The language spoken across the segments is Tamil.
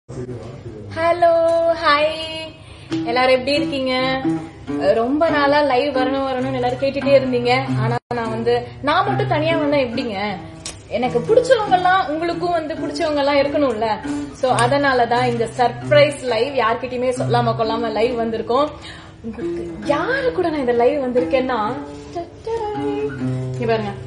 ஹலோ ஹாய் எல்லாரும் எப்படி இருக்கீங்க ரொம்ப நாளா லைவ் வரணும் வரணும்னு எல்லாரும் கேட்டுட்டே இருந்தீங்க ஆனா நான் வந்து நான் மட்டும் தனியா வந்தா எப்படிங்க எனக்கு பிடிச்சவங்க எல்லாம் உங்களுக்கும் வந்து பிடிச்சவங்க எல்லாம் இருக்கணும்ல சோ அதனாலதான் இந்த சர்ப்ரைஸ் லைவ் யார்கிட்டயுமே சொல்லாம கொள்ளாம லைவ் வந்திருக்கோம் உங்களுக்கு யாரு கூட நான் இந்த லைவ் வந்திருக்கேன்னா இங்க பாருங்க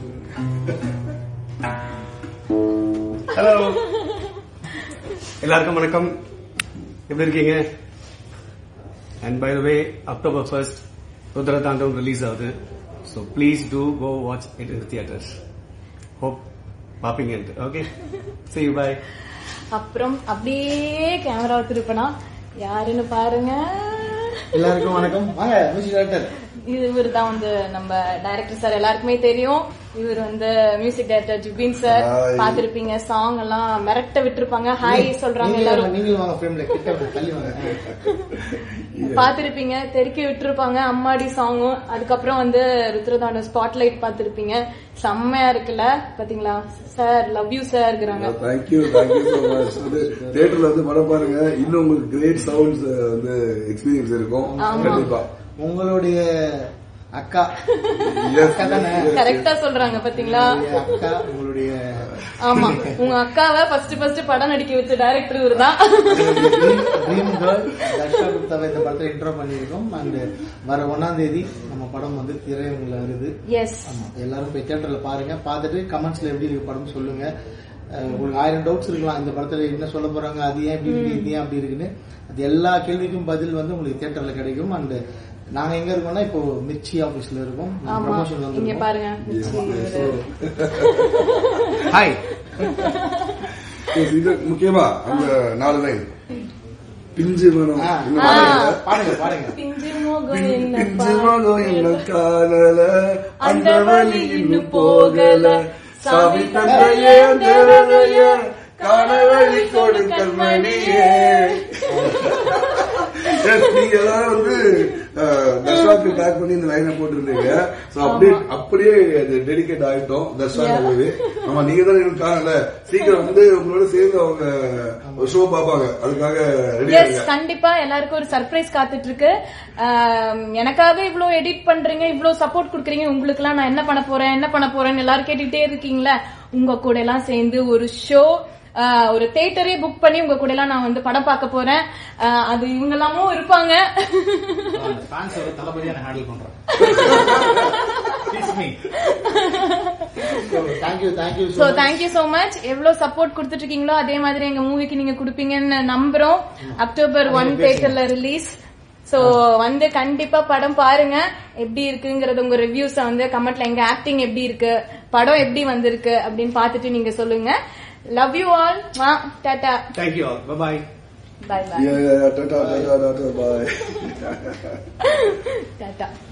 ஹலோ எல்லாருக்கும் வணக்கம் எப்படி இருக்கீங்க and by the way October first Rudra Thandavam release ஆகுது so please do go watch it in theatres hope பாப்பீங்க ஓகே சி யூ பை அப்புறம் அப்படியே கேமரா திருப்பினா யாருன்னு பாருங்க எல்லாருக்கும் வணக்கம் வாங்க மியூசிக் டைரக்டர் இது இவர் தான் வந்து நம்ம டைரக்டர் சார் எல்லாருக்குமே தெரியும் இவர் வந்து மியூசிக் டைரக்டர் ஜுபின் சார் பாத்திருப்பீங்க சாங் எல்லாம் மிரட்ட விட்டுருப்பாங்க ஹாய் சொல்றாங்க எல்லாரும் நீங்களும் வாங்க ஃப்ரேம்ல கிட்ட வந்து தள்ளி வாங்க பாத்திருப்பீங்க தெருக்கி விட்டுருப்பாங்க அம்மாடி சாங்கும் அதுக்கப்புறம் வந்து ருத்ரதாண்டம் ஸ்பாட்லைட் பாத்திருப்பீங்க செம்மையா இருக்குல்ல பாத்தீங்களா சார் லவ் யூ சார் இருக்கிறாங்க தேங்க்யூ தேங்க்யூ ஸோ மச் வந்து தியேட்டர்ல வந்து படம் பாருங்க இன்னும் உங்களுக்கு கிரேட் சவுண்ட்ஸ் வந்து எக்ஸ்பீரியன்ஸ் இருக்கும் கண்டிப்பா உங்களுடைய அக்கா Yes, அக்கா தானே yes, yes. கரெக்டா சொல்றாங்க பாத்தீங்களா உங்களுடைய அக்கா உங்களுடைய ஆமா உங்க அக்காவை ஃபர்ஸ்ட் ஃபர்ஸ்ட் படம் நடிக்க வச்ச டைரக்டர் இவர் தான் ட்ரீம் கேர்ள் தர்ஷா குப்தாவை இந்த படத்துல இன்ட்ரோ பண்ணியிருக்கோம் அண்ட் வர ஒன்னாம் தேதி நம்ம படம் வந்து திரையரங்குல வருது எஸ் ஆமா எல்லாரும் போய் தியேட்டர்ல பாருங்க பார்த்துட்டு கமெண்ட்ஸ்ல எப்படி இருக்கு படம் சொல்லுங்க அஹ் உங்களுக்கு ஆயிரம் டவுட்ஸ் இருக்கலாம் இந்த படத்துல என்ன சொல்ல போறாங்க அது ஏன் இப்படி இருக்கு இது ஏன் அப்படி இருக்குன்னு அது எல்லா கேள்விக்கும் பதில் வந்து உங்களுக்கு தியேட்டர்ல கிடைக்கும் அண்ட் நாங்க எங்க இருக்கோம்னா இப்போ மிர்ச்சி ஆபீஸ்ல இருக்கோம் ஆமா ப்ரமோஷன் இங்க வந்து பாருங்க ஹாய் Yes, இது முக்கியமா அந்த நாலு லைன் பிஞ்சு மனம் இன்னும் ஆ. பாடல. பாடுங்க பாடுங்க பிஞ்சு மோகம் என்ன பிஞ்சு மனம் என்ன காணல அந்த வழி இன்னும் போகல சாமி தந்தையே தேவதைய காண வழி கொடு கண்மணியே Yes, நீங்க எல்லாரும் வந்து அஹ், தர்ஷாக்கு டேக் பண்ணி இந்த லைனை போட்டிருந்தீங்க சோ அப்படியே அப்படியே டெடிகேட் ஆயிட்டோம் தர்ஷா மூவி ஆமா நீங்க தான் எங்களுக்கு காணல சீக்கிரம் வந்து உங்களோட சேர்ந்து அவங்க ஒரு ஷோ பாப்பாங்க அதுக்காக ரெடி எஸ் ஆகுங்க கண்டிப்பா எல்லாருக்கும் ஒரு சர்ப்ரைஸ் காத்துட்டு இருக்கு ஆம், எனக்காக இவ்ளோ எடிட் பண்றீங்க இவ்ளோ சப்போர்ட் குடுக்குறீங்க உங்களுக்கு எல்லாம் நான் என்ன பண்ண போறேன் என்ன பண்ண போறேன்னு எல்லாரும் கேட்டுட்டே இருக்கீங்களா உங்க கூட எல்லாம் சேர்ந்து ஒரு ஷோ ஒரு தேட்டரே புக் பண்ணி உங்க கூட எல்லாம் நான் வந்து படம் பார்க்க போறேன் ஆ, அது இவங்க எல்லாமும் இருப்பாங்க ஃபேன்ஸோட தளபதியா நான் ஹேண்டில் பண்றேன் thank you thank you so thank you so much எவ்வளவு சப்போர்ட் கொடுத்துட்டு இருக்கீங்களோ அதே மாதிரி எங்க மூவிக்கு நீங்க கொடுப்பீங்கன்னு நம்புறோம் அக்டோபர் ஒன் தேட்டர்ல ரிலீஸ் சோ வந்து கண்டிப்பா படம் பாருங்க எப்படி இருக்குங்கறது உங்க ரிவ்யூஸ வந்து கமெண்ட்ல எங்க ஆக்டிங் எப்படி இருக்கு படம் எப்படி வந்திருக்கு அப்படின்னு பார்த்துட்டு நீங்க சொல்லுங்க love you all tata thank you all bye bye bye Yeah, yeah, yeah. Ta-ta, ta-ta, ta-ta, bye. Tata